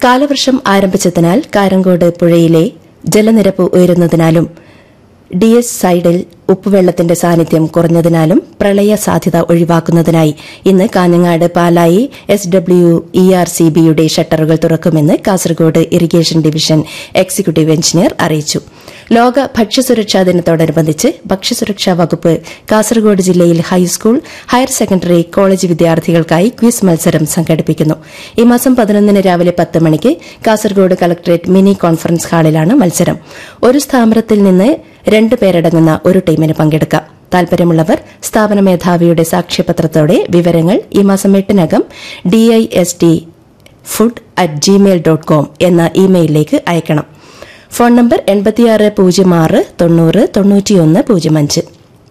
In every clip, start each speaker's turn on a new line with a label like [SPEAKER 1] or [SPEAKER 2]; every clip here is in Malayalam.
[SPEAKER 1] കാലവർഷം ആരംഭിച്ചതിനാൽ കാരങ്കോട് പുഴയിലെ ജലനിരപ്പ് ഉയരുന്നതിനാലും ഡി എസ് സൈഡിൽ ഉപ്പുവെള്ളത്തിന്റെ സാന്നിധ്യം കുറഞ്ഞതിനാലും പ്രളയ സാധ്യത ഒഴിവാക്കുന്നതിനായി ഇന്ന് Kanhangad Palayi S W E R C ബിയുടെ ഷട്ടറുകൾ തുറക്കുമെന്ന് Kasaragod irrigation division executive engineer അറിയിച്ചു ലോക ഭക്ഷ്യസുരക്ഷാ ദിനത്തോടനുബന്ധിച്ച് ഭക്ഷ്യസുരക്ഷാ വകുപ്പ് കാസർഗോഡ് ജില്ലയിൽ ഹൈസ്കൂൾ ഹയർ സെക്കൻഡറി കോളേജ് വിദ്യാർത്ഥികൾക്കായി ക്വിസ് മത്സരം സംഘടിപ്പിക്കുന്നു ഈ മാസം പതിനൊന്നിന് രാവിലെ പത്ത് മണിക്ക് കാസർഗോഡ് കളക്ടറേറ്റ് മിനി കോൺഫറൻസ് ഹാളിലാണ് മത്സരം ഒരു സ്ഥാപനത്തിൽ നിന്ന് രണ്ട് പേരടങ്ങുന്ന ഒരു ടീമിന് പങ്കെടുക്കാം താൽപര്യമുള്ളവർ സ്ഥാപന മേധാവിയുടെ സാക്ഷ്യപത്രത്തോടെ വിവരങ്ങൾ ഈ മാസം എട്ടിനകം DIST food at Gmail dot com എന്ന ഇമെയിലിലേക്ക് അയക്കണം ഫോൺ നമ്പർ എൺപത്തിയാറ് പൂജ്യം ആറ് തൊണ്ണൂറ് തൊണ്ണൂറ്റിയൊന്ന് പൂജ്യം അഞ്ച്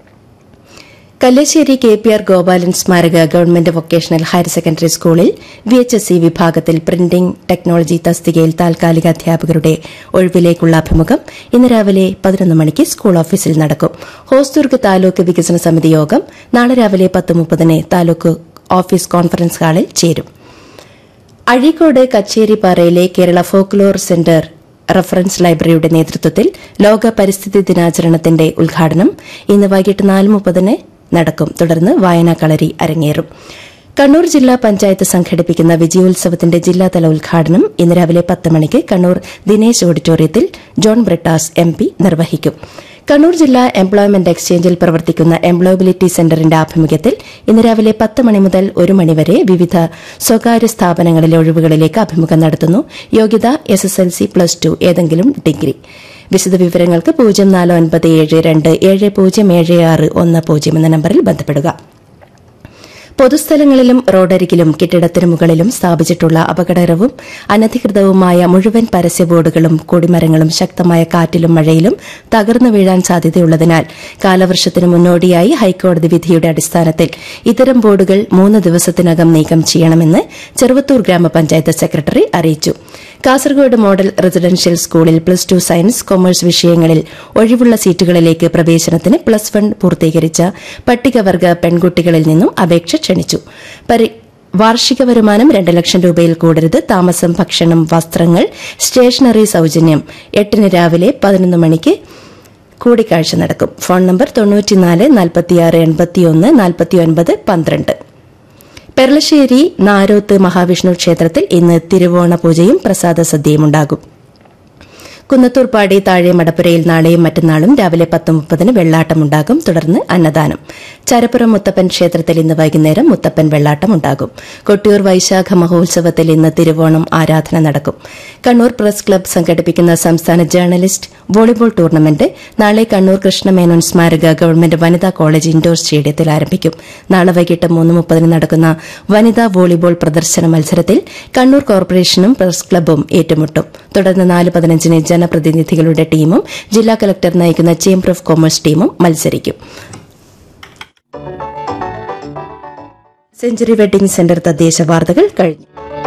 [SPEAKER 1] Kallessery K P R Gopalan സ്മാരക ഗവൺമെന്റ് വൊക്കേഷണൽ ഹയർ സെക്കൻഡറി സ്കൂളിൽ വി എച്ച് എസ് സി വിഭാഗത്തിൽ പ്രിന്റിംഗ് ടെക്നോളജി തസ്തികയിൽ താൽക്കാലിക അധ്യാപകരുടെ ഒഴിവിലേക്കുള്ള അഭിമുഖം ഇന്ന് രാവിലെ പതിനൊന്ന് മണിക്ക് സ്കൂൾ ഓഫീസിൽ നടക്കും ഹോസ്ദുർഗ് താലൂക്ക് വികസന സമിതി യോഗം നാളെ രാവിലെ പത്ത് മുപ്പതിന് താലൂക്ക് ഓഫീസ് കോൺഫറൻസ് ഹാളിൽ ചേരും അഴീക്കോട് കച്ചേരിപ്പാറയിലെ കേരള ഫോക്ലോർ സെന്റർ റഫറൻസ് ലൈബ്രറിയുടെ നേതൃത്വത്തിൽ ലോക പരിസ്ഥിതി ദിനാചരണത്തിന്റെ ഉദ്ഘാടനം ഇന്ന് വൈകിട്ട് നാല് മുപ്പതിന് നടക്കും തുടർന്ന് വായനാകളരി അരങ്ങേറും കണ്ണൂർ ജില്ലാ പഞ്ചായത്ത് സംഘടിപ്പിക്കുന്ന വിജയോത്സവത്തിന്റെ ജില്ലാതല ഉദ്ഘാടനം ഇന്ന് രാവിലെ പത്ത് മണിക്ക് കണ്ണൂർ ദിനേശ് ഓഡിറ്റോറിയത്തിൽ ജോൺ ബ്രിട്ടാസ് എം പി നിർവഹിക്കും കണ്ണൂർ ജില്ലാ എംപ്ലോയ്മെന്റ് എക്സ്ചേഞ്ചിൽ പ്രവർത്തിക്കുന്ന എംപ്ലോയബിലിറ്റി സെന്ററിന്റെ ആഭിമുഖ്യത്തിൽ ഇന്ന് രാവിലെ പത്ത് മണി മുതൽ ഒരു മണിവരെ വിവിധ സ്വകാര്യ സ്ഥാപനങ്ങളിലെ ഒഴിവുകളിലേക്ക് അഭിമുഖം നടത്തുന്നു യോഗ്യത S S L C plus two ഏതെങ്കിലും ഡിഗ്രി വിശദവിവരങ്ങൾക്ക് പൂജ്യം നാല് ഒൻപത് ഏഴ് രണ്ട് ഏഴ് പൂജ്യം ഏഴ് ആറ് ഒന്ന് പൂജ്യം എന്ന നമ്പറിൽ ബന്ധപ്പെടുക പൊതുസ്ഥലങ്ങളിലും റോഡരികിലും കെട്ടിടത്തിന് മുകളിലും സ്ഥാപിച്ചിട്ടുള്ള അപകടകരവും അനധികൃതവുമായ മുഴുവൻ പരസ്യ ബോർഡുകളും കൊടിമരങ്ങളും ശക്തമായ കാറ്റിലും മഴയിലും തകർന്നു വീഴാൻ സാധ്യതയുള്ളതിനാൽ കാലവർഷത്തിന് മുന്നോടിയായി ഹൈക്കോടതി വിധിയുടെ അടിസ്ഥാനത്തിൽ ഇത്തരം ബോർഡുകൾ മൂന്ന് ദിവസത്തിനകം നീക്കം ചെയ്യണമെന്ന് ചെറുവത്തൂർ ഗ്രാമപഞ്ചായത്ത് സെക്രട്ടറി അറിയിച്ചു കാസർഗോഡ് മോഡൽ റെസിഡൻഷ്യൽ സ്കൂളിൽ പ്ലസ് ടു സയൻസ് കൊമേഴ്സ് വിഷയങ്ങളിൽ ഒഴിവുള്ള സീറ്റുകളിലേക്ക് പ്രവേശനത്തിന് പ്ലസ് വൺ പൂർത്തീകരിച്ച പട്ടികവർഗ പെൺകുട്ടികളിൽ നിന്നും അപേക്ഷ ക്ഷണിച്ചു പരി- വാർഷിക വരുമാനം രണ്ട് ലക്ഷം രൂപയിൽ കൂടരുത് താമസം ഭക്ഷണം വസ്ത്രങ്ങൾ സ്റ്റേഷനറി സൌജന്യം എട്ടിന് രാവിലെ പതിനൊന്ന് മണിക്ക് കൂടിക്കാഴ്ച നടക്കും ഫോൺ നമ്പർ തൊണ്ണൂറ്റിനാല് നാൽപ്പത്തിയാറ് എൺപത്തിയൊന്ന് നാൽപ്പത്തിയൊൻപത് പന്ത്രണ്ട് പെരളശ്ശേരി നാരോത്ത് മഹാവിഷ്ണു ക്ഷേത്രത്തിൽ ഇന്ന് തിരുവോണ പൂജയും പ്രസാദ സദ്യയും ഉണ്ടാകും കുന്നത്തൂർപ്പാടി താഴെ മടപ്പുരയിൽ നാളെയും മറ്റന്നാളും രാവിലെ പത്ത് മുപ്പതിന് വെള്ളാട്ടമുണ്ടാകും തുടർന്ന് അന്നദാനം ചരപ്പുറം മുത്തപ്പൻ ക്ഷേത്രത്തിൽ ഇന്ന് വൈകുന്നേരം മുത്തപ്പൻ വെള്ളാട്ടം ഉണ്ടാകും കൊട്ടിയൂർ വൈശാഖ മഹോത്സവത്തിൽ ഇന്ന് തിരുവോണം ആരാധന നടക്കും കണ്ണൂർ പ്രസ് ക്ലബ്ബ് സംഘടിപ്പിക്കുന്ന സംസ്ഥാന ജേർണലിസ്റ്റ് വോളിബോൾ ടൂർണമെന്റ് നാളെ കണ്ണൂർ കൃഷ്ണമേനോൻ സ്മാരക ഗവൺമെന്റ് വനിതാ കോളേജ് ഇൻഡോർ സ്റ്റേഡിയത്തിൽ ആരംഭിക്കും നാളെ വൈകിട്ട് മൂന്ന് മുപ്പതിന് നടക്കുന്ന വനിതാ വോളിബോൾ പ്രദർശന മത്സരത്തിൽ കണ്ണൂർ കോർപ്പറേഷനും പ്രസ് ക്ലബ്ബും ഏറ്റുമുട്ടും തുടർന്ന് നാല് പതിനഞ്ചിന് ജനപ്രതിനിധികളുടെ ടീമും ജില്ലാ കലക്ടർ നയിക്കുന്ന ചേംബർ ഓഫ് കൊമേഴ്സ് ടീമും മത്സരിക്കും സെഞ്ചുറി വെഡിംഗ് സെന്റർ തദ്ദേശ വാർത്തകൾ കഴിഞ്ഞു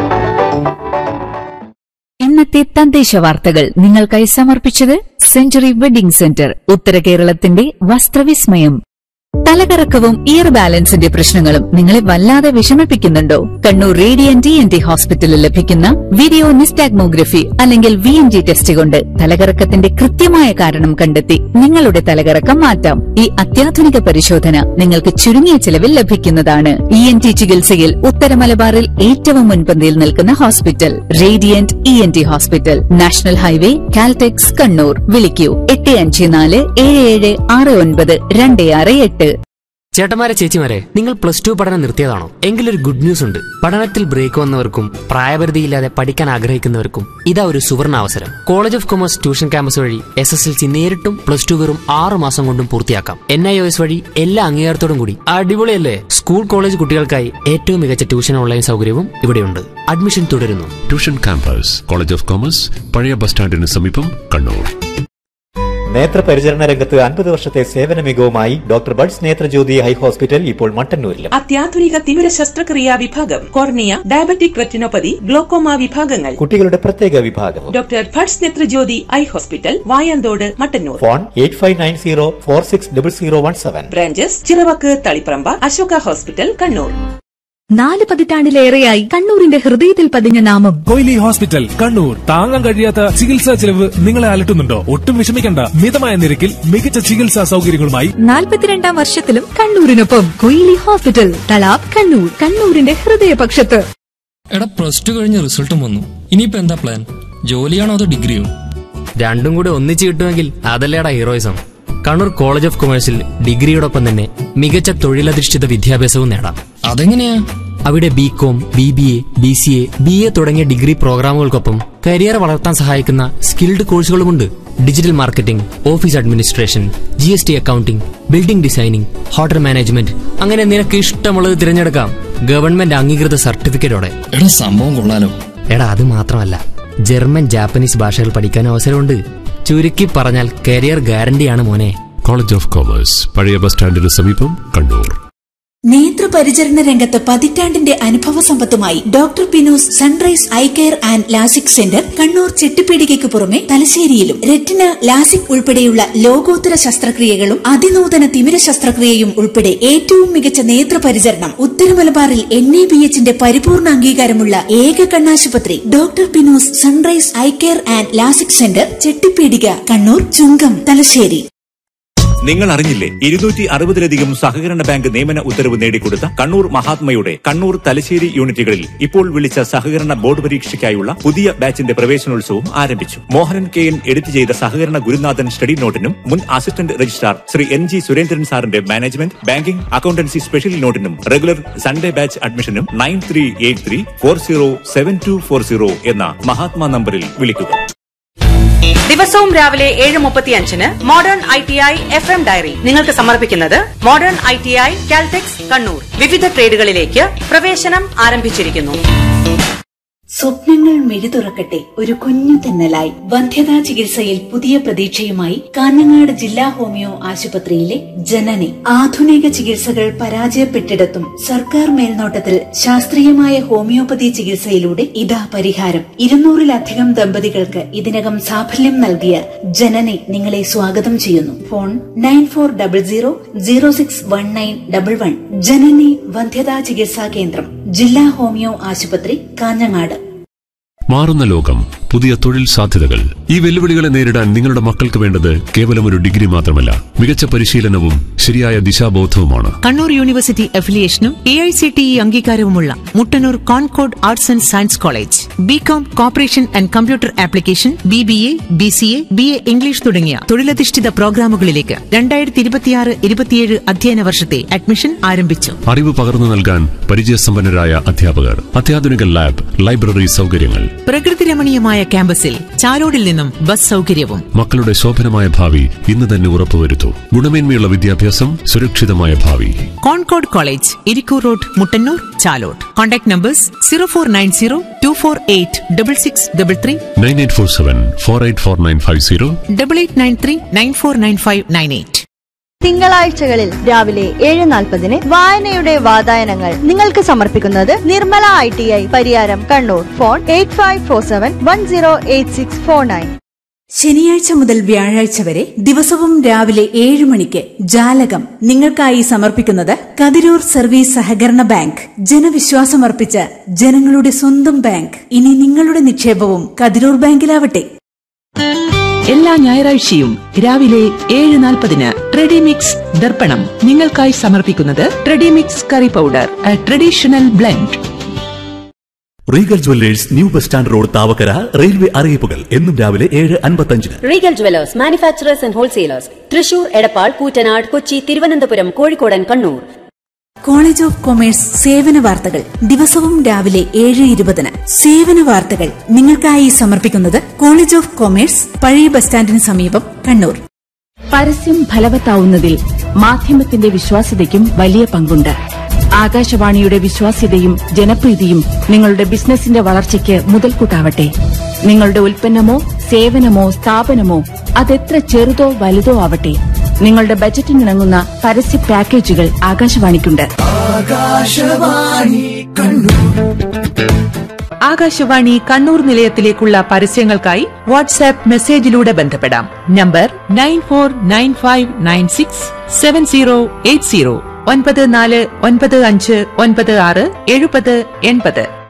[SPEAKER 2] ഇന്നത്തെ തദ്ദേശ വാർത്തകൾ നിങ്ങൾക്കായി സമർപ്പിച്ചത് സെഞ്ചുറി വെഡിംഗ് സെന്റർ ഉത്തര കേരളത്തിന്റെ വസ്ത്രവിസ്മയം തലകറക്കവും ഇയർ ബാലൻസിന്റെ പ്രശ്നങ്ങളും നിങ്ങളെ വല്ലാതെ വിഷമിപ്പിക്കുന്നുണ്ടോ കണ്ണൂർ റേഡിയന്റ് എൻ ടി ഹോസ്പിറ്റലിൽ ലഭിക്കുന്ന വീഡിയോ നിസ്റ്റാഗ്മോഗ്രഫി അല്ലെങ്കിൽ വി എൻ ജി ടെസ്റ്റ് കൊണ്ട് തലകറക്കത്തിന്റെ കൃത്യമായ കാരണം കണ്ടെത്തി നിങ്ങളുടെ തലകറക്കം മാറ്റാം ഈ അത്യാധുനിക പരിശോധന നിങ്ങൾക്ക് ചുരുങ്ങിയ ചിലവിൽ ലഭിക്കുന്നതാണ് ഇ എൻ ടി ചികിത്സയിൽ ഉത്തര മലബാറിൽ ഏറ്റവും മുൻപന്തിയിൽ നിൽക്കുന്ന hospital Radiant E N T hospital national highway Caltex Kannur വിളിക്കൂ എട്ട് അഞ്ച് നാല് ഏഴ് ഏഴ് ആറ് ഒൻപത് രണ്ട് ആറ് എട്ട്
[SPEAKER 3] ചേട്ടന്മാരെ ചേച്ചിമാരെ നിങ്ങൾ പ്ലസ് ടു പഠനം നിർത്തിയതാണോ എങ്കിലൊരു ഗുഡ് ന്യൂസ് ഉണ്ട് പഠനത്തിൽ ബ്രേക്ക് വന്നവർക്കും പ്രായപരിധിയില്ലാതെ പഠിക്കാൻ ആഗ്രഹിക്കുന്നവർക്കും ഇതാ ഒരു സുവർണ അവസരം college of commerce tuition campus വഴി എസ് എസ് എൽ സി നേരിട്ടും പ്ലസ് ടു വെറും ആറ് മാസം കൊണ്ടും പൂർത്തിയാക്കാം എൻ ഐ ഒ എസ് വഴി എല്ലാ അംഗീകാരത്തോടും കൂടി അടിപൊളിയല്ലേ സ്കൂൾ കോളേജ് കുട്ടികൾക്കായി ഏറ്റവും മികച്ച ട്യൂഷൻ ഓൺലൈൻ സൗകര്യവും ഇവിടെയുണ്ട് അഡ്മിഷൻ തുടരുന്നു
[SPEAKER 4] tuition campus college of commerce പഴയ ബസ് സ്റ്റാൻഡിന് സമീപം കണ്ണൂർ
[SPEAKER 5] നേത്രപരിചരണ രംഗത്ത് അൻപത് വർഷത്തെ സേവന മികവുമായി doctor Budds Nethrajyothi eye hospital ഇപ്പോൾ മട്ടന്നൂരിലും
[SPEAKER 6] അത്യാധുനിക തീവ്ര ശസ്ത്രക്രിയാ വിഭാഗം കോർണിയ ഡയബറ്റിക് റെറ്റിനോപ്പതി ഗ്ലോക്കോമ വിഭാഗങ്ങൾ
[SPEAKER 5] കുട്ടികളുടെ പ്രത്യേക വിഭാഗം
[SPEAKER 6] doctor Budds Nethrajyothi eye hospital Vayanthode Mattannur
[SPEAKER 5] phone eight five nine zero four six double zero one seven
[SPEAKER 6] branches Chiravakku Taliparamba Ashoka hospital Kannur
[SPEAKER 2] നാല് പതിറ്റാണ്ടിലേറെയായി കണ്ണൂരിന്റെ ഹൃദയത്തിൽ പതിഞ്ഞ നാമം
[SPEAKER 7] കൊയിലി ഹോസ്പിറ്റൽ കണ്ണൂർ താങ്ങാൻ കഴിയാത്ത ചികിത്സാ ചെലവ് നിങ്ങളെ അലട്ടുന്നുണ്ടോ ഒട്ടും വിഷമിക്കണ്ട മിതമായ നിരക്കിൽ മികച്ച ചികിത്സാ സൗകര്യങ്ങളുമായി
[SPEAKER 2] നാൽപ്പത്തിരണ്ടാം വർഷത്തിലും കണ്ണൂരിനൊപ്പം കൊയിലി ഹോസ്പിറ്റൽ തളാബ് കണ്ണൂർ കണ്ണൂരിന്റെ ഹൃദയപക്ഷത്ത്
[SPEAKER 8] എടാ പ്ലസ് ടു കഴിഞ്ഞ റിസൾട്ടും വന്നു ഇനിയിപ്പോ എന്താ പ്ലാൻ ജോലിയാണോ അതോ ഡിഗ്രിയോ
[SPEAKER 3] രണ്ടും കൂടി ഒന്നിച്ച് കിട്ടുമെങ്കിൽ അതല്ലേടാ ഹീറോയിസം കണ്ണൂർ കോളേജ് ഓഫ് കൊമേഴ്സിൽ ഡിഗ്രിയോടൊപ്പം തന്നെ മികച്ച തൊഴിലധിഷ്ഠിത വിദ്യാഭ്യാസവും നേടാം
[SPEAKER 8] അതെങ്ങനെയാ
[SPEAKER 3] അവിടെ B com B B A B C A B A തുടങ്ങിയ ഡിഗ്രി പ്രോഗ്രാമുകൾക്കൊപ്പം കരിയർ വളർത്താൻ സഹായിക്കുന്ന സ്കിൽഡ് കോഴ്സുകളുമുണ്ട് digital marketing office administration G S T accounting building designing hotel management അങ്ങനെ നിനക്ക് ഇഷ്ടമുള്ളത് തിരഞ്ഞെടുക്കാം ഗവൺമെന്റ് അംഗീകൃത സർട്ടിഫിക്കറ്റോടെ
[SPEAKER 8] എടാ സംഭവം കൊള്ളാലോ
[SPEAKER 3] എടാ അത് മാത്രമല്ല ജർമ്മൻ ജാപ്പനീസ് ഭാഷകൾ പഠിക്കാൻ അവസരമുണ്ട് ചുരുക്കി പറഞ്ഞാൽ കരിയർ ഗ്യാരണ്ടിയാണ് മോനെ
[SPEAKER 4] കോളേജ് ഓഫ് കോമേഴ്സ് പഴയ ബസ് സ്റ്റാൻഡിന് സമീപം കണ്ണൂർ
[SPEAKER 9] നേത്രപരിചരണ രംഗത്ത് പതിറ്റാണ്ടിന്റെ അനുഭവ സമ്പത്തുമായി doctor Pinu's Sunrise eye care and lasik centre Kannur ചെട്ടിപ്പീടികയ്ക്ക് പുറമെ തലശ്ശേരിയിലും റെറ്റിന ലാസിക് ഉൾപ്പെടെയുള്ള ലോകോത്തര ശസ്ത്രക്രിയകളും അതിനൂതന തിമിര ശസ്ത്രക്രിയയും ഉൾപ്പെടെ ഏറ്റവും മികച്ച നേത്രപരിചരണം ഉത്തര മലബാറിൽ എൻ എ ബി എച്ചിന്റെ പരിപൂർണ അംഗീകാരമുള്ള ഏക കണ്ണാശുപത്രി doctor Pinu's Sunrise eye care and lasik centre Chettipeedika Kannur Chungam Thalassery
[SPEAKER 10] നിങ്ങൾ അറിഞ്ഞില്ലേ ഇരുന്നൂറ്റി അറുപതിലധികം സഹകരണ ബാങ്ക് നിയമന ഉത്തരവ് നേടിക്കൊടുത്ത കണ്ണൂർ മഹാത്മയുടെ കണ്ണൂർ തലശ്ശേരി യൂണിറ്റുകളിൽ ഇപ്പോൾ വിളിച്ച സഹകരണ ബോർഡ് പരീക്ഷയ്ക്കായുള്ള പുതിയ ബാച്ചിന്റെ പ്രവേശനോത്സവം ആരംഭിച്ചു മോഹനൻ കെ എൻ എഡിറ്റ് ചെയ്ത സഹകരണ ഗുരുനാഥൻ സ്റ്റഡി നോട്ടിനും മുൻ assistant registrar Shri N G Surendran സാറിന്റെ മാനേജ്മെന്റ് ബാങ്കിംഗ് അക്കൌണ്ടൻസി സ്പെഷ്യൽ നോട്ടിനും റെഗുലർ സൺഡേ ബാച്ച് അഡ്മിഷനും nine three eight three four zero seven two four zero എന്ന മഹാത്മാ നമ്പറിൽ വിളിക്കുക
[SPEAKER 11] ദിവസവും രാവിലെ ഏഴ് മുപ്പത്തിയഞ്ചിന് modern I T I F M diary നിങ്ങൾക്ക് സമർപ്പിക്കുന്നത് modern I T I Caltex Kannur വിവിധ ട്രേഡുകളിലേക്ക് പ്രവേശനം ആരംഭിച്ചിരിക്കുന്നു
[SPEAKER 9] സ്വപ്നങ്ങൾ മിഴി തുറക്കട്ടെ ഒരു കുഞ്ഞു തെന്നലായി വന്ധ്യതാ ചികിത്സയിൽ പുതിയ പ്രതീക്ഷയുമായി കാഞ്ഞങ്ങാട് ജില്ലാ ഹോമിയോ ആശുപത്രിയിലെ ജനനി ആധുനിക ചികിത്സകൾ പരാജയപ്പെട്ടിടത്തും സർക്കാർ മേൽനോട്ടത്തിൽ ശാസ്ത്രീയമായ ഹോമിയോപ്പതി ചികിത്സയിലൂടെ ഇതാ പരിഹാരം ഇരുന്നൂറിലധികം ദമ്പതികൾക്ക് ഇതിനകം സാഫല്യം നൽകിയ ജനനി നിങ്ങളെ സ്വാഗതം ചെയ്യുന്നു phone nine four double zero zero six one nine double one Janani വന്ധ്യതാ ചികിത്സാ കേന്ദ്രം ജില്ലാ ഹോമിയോ ആശുപത്രി കാഞ്ഞങ്ങാട്
[SPEAKER 4] മാറുന്ന ലോകം പുതിയ തൊഴിൽ സാധ്യതകൾ ഈ വെല്ലുവിളികളെ നേരിടാൻ നിങ്ങളുടെ മക്കൾക്ക് വേണ്ടത് കേവലം ഒരു ഡിഗ്രി മാത്രമല്ല മികച്ച പരിശീലനവും ശരിയായ ദിശാബോധവുമാണ്
[SPEAKER 12] കണ്ണൂർ യൂണിവേഴ്സിറ്റി അഫിലിയേഷനും A I C T E അംഗീകാരവുമുള്ള Mattannur Concord arts and science college B com cooperation and computer application B B A B C A B A English തുടങ്ങിയ തൊഴിലധിഷ്ഠിത പ്രോഗ്രാമുകളിലേക്ക് രണ്ടായിരത്തി ഇരുപത്തിയാറ് ഇരുപത്തിയേഴ് അധ്യയന വർഷത്തെ അഡ്മിഷൻ ആരംഭിച്ചു
[SPEAKER 4] അറിവ് പകർന്നു നൽകാൻ പരിചയസമ്പന്നരായ അധ്യാപകർ അത്യാധുനിക ലാബ് ലൈബ്രറി സൗകര്യങ്ങൾ
[SPEAKER 12] പ്രകൃതി രമണീയമായ ക്യാമ്പസിൽ ചാലോടിൽ നിന്നും ബസ് സൗകര്യവും
[SPEAKER 4] മക്കളുടെ ശോഭനമായ ഭാവി ഇന്ന് തന്നെ ഉറപ്പുവരുത്തൂ ഗുണമേന്മയുള്ള വിദ്യാഭ്യാസം സുരക്ഷിതമായ ഭാവി
[SPEAKER 12] Concord college Irikkur road Mattannur Chalode contact numbers zero four nine zero two four eight double six double three
[SPEAKER 4] nine eight four seven four eight four nine five zero
[SPEAKER 12] double eight nine three nine four nine five nine eight
[SPEAKER 13] തിങ്കളാഴ്ചകളിൽ രാവിലെ ഏഴ് നാൽപ്പതിന് വായനയുടെ വാതായനങ്ങൾ നിങ്ങൾക്ക് സമർപ്പിക്കുന്നത് Nirmala I T I Pariyaram Kannur phone eight five four seven one zero eight six four nine
[SPEAKER 9] ശനിയാഴ്ച മുതൽ വ്യാഴാഴ്ച വരെ ദിവസവും രാവിലെ ഏഴ് മണിക്ക് ജാലകം നിങ്ങൾക്കായി സമർപ്പിക്കുന്നത് കതിരൂർ സർവീസ് സഹകരണ ബാങ്ക് ജനവിശ്വാസമർപ്പിച്ച ജനങ്ങളുടെ സ്വന്തം ബാങ്ക് ഇനി നിങ്ങളുടെ നിക്ഷേപവും കതിരൂർ ബാങ്കിലാവട്ടെ
[SPEAKER 14] എല്ലാ ഞായറാഴ്ചയും രാവിലെ ഏഴ് നാൽപ്പതിന് ട്രെഡിമിക്സ് ദർപ്പണം നിങ്ങൾക്കായി സമർപ്പിക്കുന്നത് Tredimix curry powder a traditional blend
[SPEAKER 15] Regal Jewellers new bus stand road Thavakkara railway അറിയിപ്പുകൾ എന്നും രാവിലെ ഏഴ് അൻപത്തഞ്ചിന്
[SPEAKER 16] Regal Jewellers manufacturers and wholesalers Thrissur Edappal Koottanad Kochi Thiruvananthapuram കോഴിക്കോടൻ കണ്ണൂർ
[SPEAKER 9] കോളേജ് ഓഫ് കൊമേഴ്സ് സേവന വാർത്തകൾ ദിവസവും രാവിലെ ഏഴ് ഇരുപതിന് സേവന വാർത്തകൾ നിങ്ങൾക്കായി സമർപ്പിക്കുന്നത് കോളേജ് ഓഫ് കൊമേഴ്സ് പഴയ ബസ് സ്റ്റാൻഡിന് സമീപം കണ്ണൂർ
[SPEAKER 17] പരസ്യം ഫലവത്താവുന്നതിൽ മാധ്യമത്തിന്റെ വിശ്വാസ്യതയ്ക്കും വലിയ പങ്കുണ്ട് ആകാശവാണിയുടെ വിശ്വാസ്യതയും ജനപ്രീതിയും നിങ്ങളുടെ ബിസിനസിന്റെ വളർച്ചയ്ക്ക് മുതൽക്കൂട്ടാവട്ടെ നിങ്ങളുടെ ഉൽപ്പന്നമോ സേവനമോ സ്ഥാപനമോ അതെത്ര ചെറുതോ വലുതോ ആവട്ടെ നിങ്ങളുടെ ബജറ്റിനിണങ്ങുന്ന പരസ്യ പാക്കേജുകൾ ആകാശവാണിക്കുണ്ട്
[SPEAKER 14] ആകാശവാണി കണ്ണൂർ നിലയത്തിലേക്കുള്ള പരസ്യങ്ങൾക്കായി വാട്സാപ്പ് മെസ്സേജിലൂടെ ബന്ധപ്പെടാം number nine four nine five nine six seven zero eight zero ഒൻപത് നാല് ഒൻപത് അഞ്ച് ഒൻപത് ആറ് എഴുപത് എൺപത്